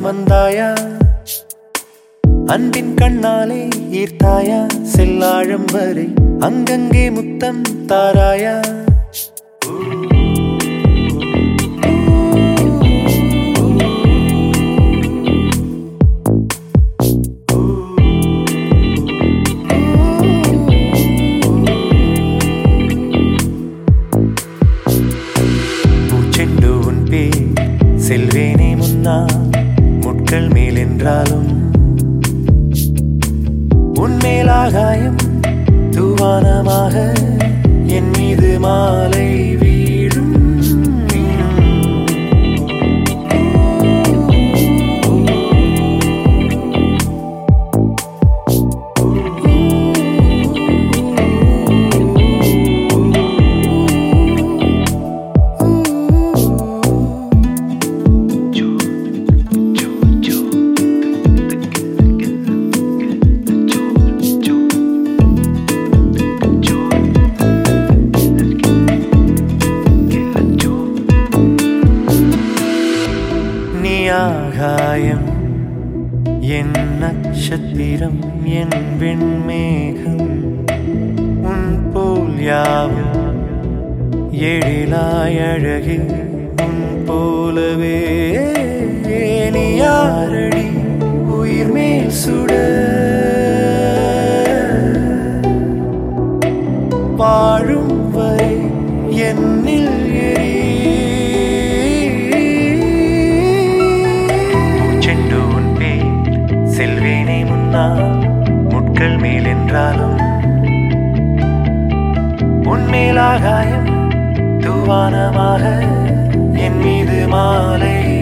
வந்தாயா அன்பின் கண்ணாலே ஈர்த்தாயா செல்லாழம் வரை அங்கங்கே முத்தம் தாராயா பூச்செண்டு உன் பேர் செல்வேனே முன்னா முட்கள் மேல் என்றாலும் உன்மேல் ஆகாயம் தூவானமாக என் மீது மாலை வீழும் நீ ஆகாயம் என் நட்சத்திரம் என் வெண்மேகம் உன் போல் யாவும் எழிலாய் அழகு உன் போலவே நீ யாரடி உயிர் மேல் சுட வாழும் வரை என்னில் செண்டு உன் பேர் செல்வேனே முன்னா முட்கள் மேல் என்றாலும் உன்மேல் ஆகாயம் தூவானமாக என் மீது மாலை